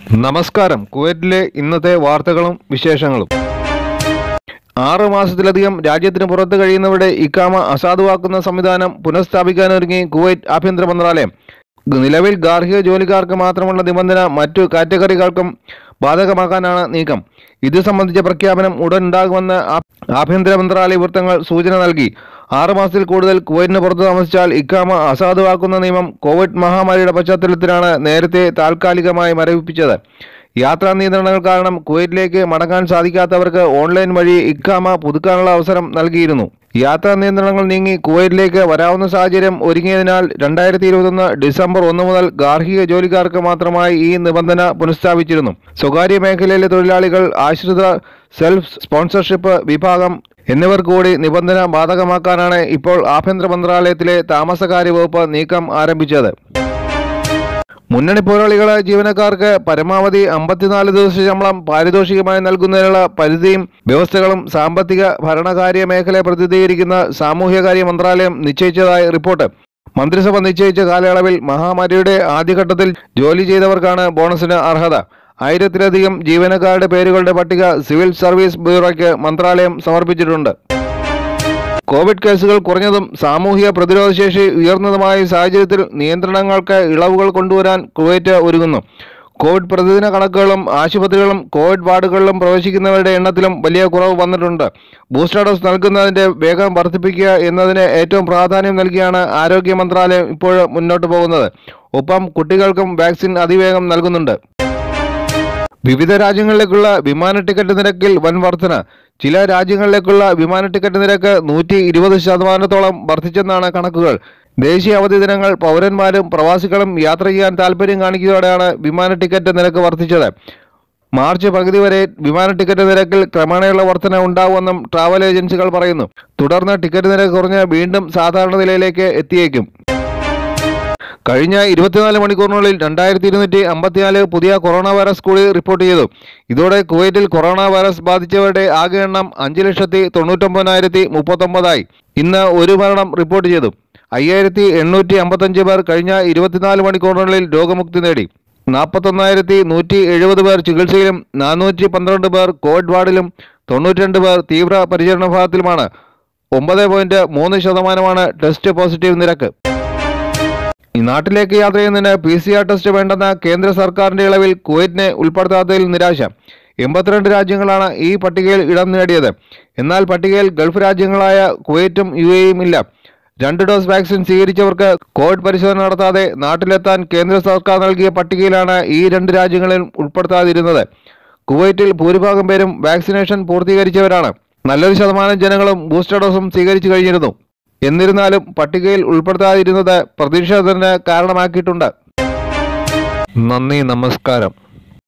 നമസ്കാരം കുവൈറ്റിലെ ഇന്നത്തെ വാർത്തകളും വിശേഷങ്ങളും ആറ് മാസത്തിലധികം രാജ്യത്തിന് പുറത്ത് കഴിയുന്നവരുടെ ഇക്കാമ അസാധുവാക്കുന്ന സംവിധാനം പുനഃസ്ഥാപിക്കാനൊരുങ്ങി കുവൈറ്റ് ആഭ്യന്തര മന്ത്രാലയം നിലവിൽ ഗാർഹിക ജോലിക്കാർക്ക് മാത്രമുള്ള നിബന്ധന മറ്റു കാറ്റഗറികൾക്കും ബാധകമാക്കാനാണ് നീക്കം ഇത് സംബന്ധിച്ച പ്രഖ്യാപനം ഉടൻ ഉണ്ടാകുമെന്ന് ആ- ആഭ്യന്തര മന്ത്രാലയ വൃത്തങ്ങൾ സൂചന നൽകി ആറ് മാസത്തിൽ കൂടുതൽ കുവൈറ്റിന് പുറത്ത് താമസിച്ചാൽ ഇക്കാമ അസാധുവാക്കുന്ന നിയമം കോവിഡ് മഹാമാരിയുടെ പശ്ചാത്തലത്തിലാണ് നേരത്തെ താൽക്കാലികമായി മരവിപ്പിച്ചത് യാത്രാ നിയന്ത്രണങ്ങൾ കാരണം കുവൈറ്റിലേക്ക് മടങ്ങാൻ സാധിക്കാത്തവർക്ക് ഓൺലൈൻ വഴി ഇക്കാമ പുതുക്കാനുള്ള അവസരം നൽകിയിരുന്നു യാത്രാ നിയന്ത്രണങ്ങൾ നീങ്ങി കുവൈറ്റിലേക്ക് വരാവുന്ന സാഹചര്യം ഒരുങ്ങിയതിനാൽ രണ്ടായിരത്തി ഇരുപത്തൊന്ന് ഡിസംബർ ഒന്ന് മുതൽ ഗാർഹിക ജോലിക്കാർക്ക് മാത്രമായി ഈ നിബന്ധന പുനഃസ്ഥാപിച്ചിരുന്നു സ്വകാര്യ മേഖലയിലെ തൊഴിലാളികൾ ആശ്രിത സെൽഫ് സ്പോൺസർഷിപ്പ് വിഭാഗം എന്നിവർ കൂടി നിബന്ധന ബാധകമാക്കാനാണ് ഇപ്പോൾ ആഭ്യന്തര മന്ത്രാലയത്തിലെ താമസകാര്യ വകുപ്പ് നീക്കം ആരംഭിച്ചത് മുന്നണി പോരാളികളായ ജീവനക്കാർക്ക് പരമാവധി അമ്പത്തിനാല് ദിവസ ശമ്പളം പാരിതോഷികമായി നൽകുന്നതിനുള്ള പരിധിയും വ്യവസ്ഥകളും സാമ്പത്തിക ഭരണകാര്യ മേഖലയെ പ്രതിനിധീകരിക്കുന്ന സാമൂഹ്യകാര്യ മന്ത്രാലയം നിശ്ചയിച്ചതായി റിപ്പോർട്ട് മന്ത്രിസഭ നിശ്ചയിച്ച കാലയളവിൽ മഹാമാരിയുടെ ആദ്യഘട്ടത്തിൽ ജോലി ചെയ്തവർക്കാണ് ബോണസിന് അർഹത ആയിരത്തിലധികം ജീവനക്കാരുടെ പേരുകളുടെ പട്ടിക സിവിൽ സർവീസ് ബ്യൂറോയ്ക്ക് മന്ത്രാലയം സമർപ്പിച്ചിട്ടുണ്ട് കോവിഡ് കേസുകൾ കുറഞ്ഞതും സാമൂഹിക പ്രതിരോധശേഷി ഉയർന്നതുമായ സാഹചര്യത്തിൽ നിയന്ത്രണങ്ങൾക്ക് ഇളവുകൾ കൊണ്ടുവരാൻ കുവൈറ്റ് ഒരുങ്ങുന്നു കോവിഡ് പ്രതിദിന കണക്കുകളും ആശുപത്രികളും കോവിഡ് വാർഡുകളിലും പ്രവേശിക്കുന്നവരുടെ എണ്ണത്തിലും വലിയ കുറവ് വന്നിട്ടുണ്ട് ബൂസ്റ്റർ ഡോസ് നൽകുന്നതിന്റെ വേഗം വർദ്ധിപ്പിക്കുക എന്നതിന് ഏറ്റവും പ്രാധാന്യം നൽകിയാണ് ആരോഗ്യ മന്ത്രാലയം ഇപ്പോൾ മുന്നോട്ട് പോകുന്നത് ഒപ്പം കുട്ടികൾക്കും വാക്സിൻ അതിവേഗം നൽകുന്നുണ്ട് വിവിധ രാജ്യങ്ങളിലേക്കുള്ള വിമാന ടിക്കറ്റ് നിരക്കിൽ വൻ വർധന ചില രാജ്യങ്ങളിലേക്കുള്ള വിമാന ടിക്കറ്റ് നിരക്ക് നൂറ്റി ഇരുപത് ശതമാനത്തോളം വർദ്ധിച്ചെന്നാണ് കണക്കുകൾ ദേശീയ അവധി ദിനങ്ങൾ പൗരന്മാരും പ്രവാസികളും യാത്ര ചെയ്യാൻ താൽപ്പര്യം കാണിക്കുന്നതോടെയാണ് വിമാന ടിക്കറ്റ് നിരക്ക് വർദ്ധിച്ചത് മാർച്ച് പകുതി വരെ വിമാന ടിക്കറ്റ് നിരക്കിൽ ക്രമേണയുള്ള വർധന ഉണ്ടാവുമെന്നും ട്രാവൽ ഏജൻസികൾ പറയുന്നു തുടർന്ന് ടിക്കറ്റ് നിരക്ക് കുറഞ്ഞ് വീണ്ടും സാധാരണ നിലയിലേക്ക് എത്തിയേക്കും കഴിഞ്ഞ ഇരുപത്തിനാല് മണിക്കൂറിനുള്ളിൽ രണ്ടായിരത്തി ഇരുന്നൂറ്റി അമ്പത്തിനാല് പുതിയ കൊറോണ വൈറസ് കൂടി റിപ്പോർട്ട് ചെയ്തു ഇതോടെ കുവൈറ്റിൽ കൊറോണ വൈറസ് ബാധിച്ചവരുടെ ആകെ എണ്ണം അഞ്ച് ലക്ഷത്തി തൊണ്ണൂറ്റൊമ്പതിനായിരത്തി മുപ്പത്തൊമ്പതായി ഇന്ന് ഒരു മരണം റിപ്പോർട്ട് ചെയ്തു അയ്യായിരത്തി എണ്ണൂറ്റി അമ്പത്തഞ്ച് പേർ കഴിഞ്ഞ ഇരുപത്തിനാല് മണിക്കൂറിനുള്ളിൽ രോഗമുക്തി നേടി നാൽപ്പത്തൊന്നായിരത്തി നൂറ്റി എഴുപത് പേർ ചികിത്സയിലും നാനൂറ്റി പന്ത്രണ്ട് പേർ കോവിഡ് വാർഡിലും തൊണ്ണൂറ്റിരണ്ട് പേർ തീവ്ര പരിചരണ വിഭാഗത്തിലുമാണ് ഒമ്പത് പോയിന്റ് മൂന്ന് ശതമാനമാണ് ടെസ്റ്റ് പോസിറ്റീവ് നിരക്ക് ഈ നാട്ടിലേക്ക് യാത്ര ചെയ്യുന്നതിന് പി സി ആർ ടെസ്റ്റ് വേണ്ടെന്ന കേന്ദ്ര സർക്കാരിന്റെ ഇളവിൽ കുവൈറ്റിനെ ഉൾപ്പെടുത്താത്തതിൽ നിരാശ എൺപത്തിരണ്ട് രാജ്യങ്ങളാണ് ഈ പട്ടികയിൽ ഇടം നേടിയത് എന്നാൽ പട്ടികയിൽ ഗൾഫ് രാജ്യങ്ങളായ കുവൈറ്റും യു എയും ഇല്ല രണ്ട് ഡോസ് വാക്സിൻ സ്വീകരിച്ചവർക്ക് കോവിഡ് പരിശോധന നടത്താതെ നാട്ടിലെത്താൻ കേന്ദ്ര സർക്കാർ നൽകിയ പട്ടികയിലാണ് ഈ രണ്ട് രാജ്യങ്ങളിൽ ഉൾപ്പെടുത്താതിരുന്നത് കുവൈറ്റിൽ ഭൂരിഭാഗം പേരും വാക്സിനേഷൻ പൂർത്തീകരിച്ചവരാണ് നല്ലൊരു ശതമാനം ജനങ്ങളും ബൂസ്റ്റർ ഡോസും സ്വീകരിച്ചു കഴിഞ്ഞിരുന്നു എന്നിരുന്നാലും പട്ടികയിൽ ഉൾപ്പെടുത്താതിരുന്നത് പ്രതിഷേധത്തിന് കാരണമാക്കിയിട്ടുണ്ട് നന്ദി നമസ്കാരം